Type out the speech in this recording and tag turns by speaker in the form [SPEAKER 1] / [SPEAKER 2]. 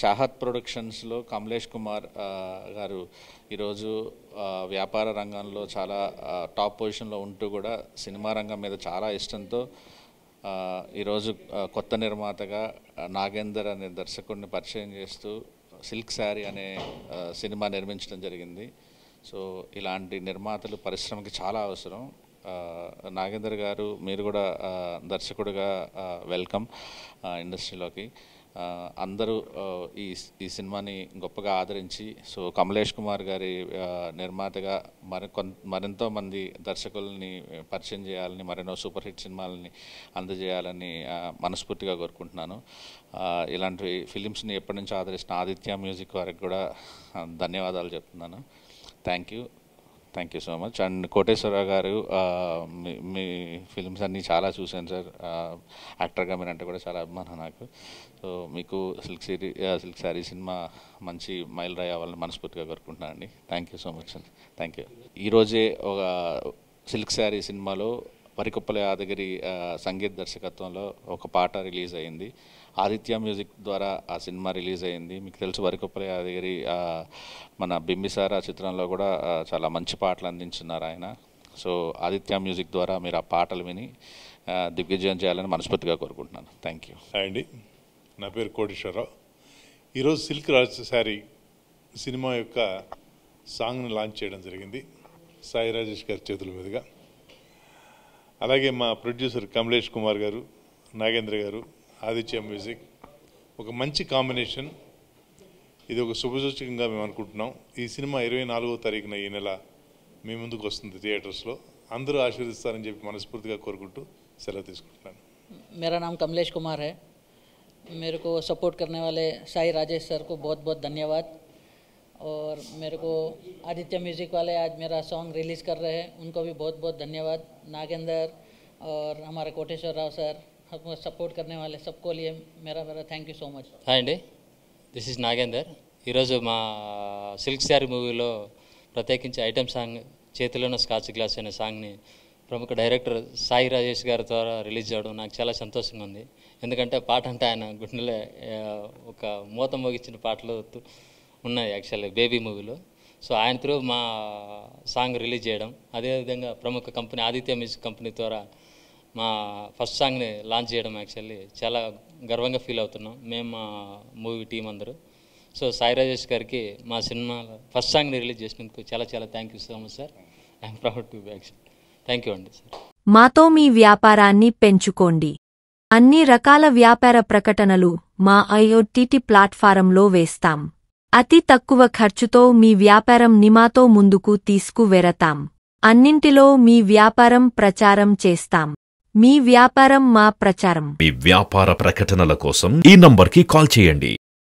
[SPEAKER 1] చాహత్ ప్రొడక్షన్స్లో కమలేష్ కుమార్ ఆ, గారు ఈరోజు ఆ, వ్యాపార రంగంలో చాలా ఆ, టాప్ పొజిషన్లో ఉంటూ కూడా సినిమా రంగం మీద చాలా ఇష్టంతో ఆ, ఈరోజు ఆ, కొత్త నిర్మాతగా ఆ, నాగేందర్ అనే దర్శకుడిని పరిచయం చేస్తూ సిల్క్ శారీ అనే ఆ, సినిమా నిర్మించడం జరిగింది సో ఇలాంటి నిర్మాతలు పరిశ్రమకి చాలా అవసరం ఆ, నాగేందర్ గారు మీరు కూడా ఆ, దర్శకుడిగా ఆ, వెల్కమ్ ఆ, ఇండస్ట్రీలోకి ఆ, అందరూ ఆ, ఈ ఈ సినిమాని గొప్పగా ఆదరించి సో కమలేష్ కుమార్ గారి ఆ, నిర్మాతగా మరి కొన్ మరెంతో మంది దర్శకుల్ని పరిచయం చేయాలని మరెన్నో సూపర్ హిట్ సినిమాలని అందజేయాలని ఆ, మనస్ఫూర్తిగా కోరుకుంటున్నాను ఆ, ఇలాంటి ఫిలిమ్స్ని ఎప్పటి నుంచో ఆదరిస్తున్న ఆదిత్య మ్యూజిక్ వారికి కూడా ఆ, ధన్యవాదాలు చెప్తున్నాను thank you thank you so much and Koteswara Rao garu ఆ, మీ మీ ఫిల్మ్స్ అన్నీ చాలా చూశాను సార్ ఆ, యాక్టర్గా మీరంటే కూడా చాలా అభిమానం నాకు సో మీకు సిల్క్ సిరీ సిల్క్ శారీ సినిమా మంచి మైల్ రాయ్ అవ్వాలని మనస్ఫూర్తిగా కోరుకుంటున్నాను అండి థ్యాంక్ యూ సో మచ్ అండి థ్యాంక్ యూ ఈరోజే ఒక సిల్క్ శారీ సినిమాలో వరికొప్పల యాదగిరి ఆ, సంగీత దర్శకత్వంలో ఒక పాట రిలీజ్ అయింది ఆదిత్య మ్యూజిక్ ద్వారా ఆ సినిమా రిలీజ్ అయింది మీకు తెలుసు వరికొప్పల యాదగిరి ఆ, మన బింబిసార చిత్రంలో కూడా ఆ, చాలా మంచి పాటలు అందించున్నారు ఆయన సో ఆదిత్య మ్యూజిక్ ద్వారా మీరు ఆ పాటలు విని ఆ, దిగ్విజయం చేయాలని మనస్ఫూర్తిగా కోరుకుంటున్నాను థ్యాంక్ యూ
[SPEAKER 2] హాయ్ అండి నా పేరు కోటేశ్వరరావు ఈరోజు సిల్క్ రాజ్ శారీ సినిమా యొక్క సాంగ్ని లాంచ్ చేయడం జరిగింది సాయి రాజేష్ గారి చేతుల మీదుగా అలాగే మా ప్రొడ్యూసర్ కమలేష్ కుమార్ గారు నాగేంద్ర గారు ఆదిత్య మ్యూజిక్ ఒక మంచి కాంబినేషన్ ఇది ఒక శుభసూచకంగా మేము అనుకుంటున్నాం ఈ సినిమా ఇరవై నాలుగో తారీఖున ఈ నెల మీ ముందుకు వస్తుంది థియేటర్స్లో అందరూ ఆశీర్వదిస్తారని చెప్పి మనస్ఫూర్తిగా కోరుకుంటూ సెలవు తీసుకుంటున్నాను
[SPEAKER 3] मेरा नाम कमलेश कुमार है मेरे को सपोर्ट करने वाले साई राजेश सर को बहुत बहुत धन्यवाद और मेरे को आदित्य म्यूज़िक वाले आज मेरा सॉन्ग रिलीज़ कर रहे हैं उनको भी बहुत बहुत धन्यवाद नागेंद्र और हमारे कोटेश्वर राव सर हमको सपोर्ट करने वाले सबको लिए मेरा मेरा thank you so much
[SPEAKER 4] hi అండి దిస్ ఇస్ నాగేందర్ ఈరోజు మా సిల్క్ శారీ మూవీలో ప్రత్యేకించి ఐటమ్ సాంగ్ చేతిలోన స్కాచ్ గ్లాస్ అనే సాంగ్ని ప్రముఖ డైరెక్టర్ సాయి రాజేష్ గారి ద్వారా రిలీజ్ చేయడం నాకు చాలా సంతోషంగా ఉంది ఎందుకంటే పాట అంటే ఆయన గుండెలో ఆ, ఒక మూత మోగించిన పాటలు తు- ఉన్నాయి యాక్చువల్లీ బేబీ మూవీలో సో ఆయన త్రూ మా సాంగ్ రిలీజ్ చేయడం అదేవిధంగా ప్రముఖ కంపెనీ ఆదిత్య మ్యూజిక్ కంపెనీ ద్వారా మా ఫస్ట్ సాంగ్ని లాంచ్ చేయడం యాక్చువల్లీ చాలా గర్వంగా ఫీల్ అవుతున్నాం మేము మా మూవీ టీం అందరూ సో సాయి రాజేష్ గారికి మా సినిమాలో ఫస్ట్ సాంగ్ని రిలీజ్ చేసినందుకు చాలా చాలా thank you so much sir I'm proud to actual thank you అండి సార్
[SPEAKER 5] మాతో మీ వ్యాపారాన్ని పెంచుకోండి అన్ని రకాల వ్యాపార ప్రకటనలు మా ఐఓటీటీ ప్లాట్ఫారంలో వేస్తాం అతి తక్కువ ఖర్చుతో మీ వ్యాపారం నిమాతో ముందుకు తీసుకువెరతాం అన్నింటిలో మీ వ్యాపారం ప్రచారం చేస్తాం మీ వ్యాపారం మా ప్రచారం
[SPEAKER 6] మీ వ్యాపార ప్రకటనల కోసం ఈ నంబర్కి కాల్ చేయండి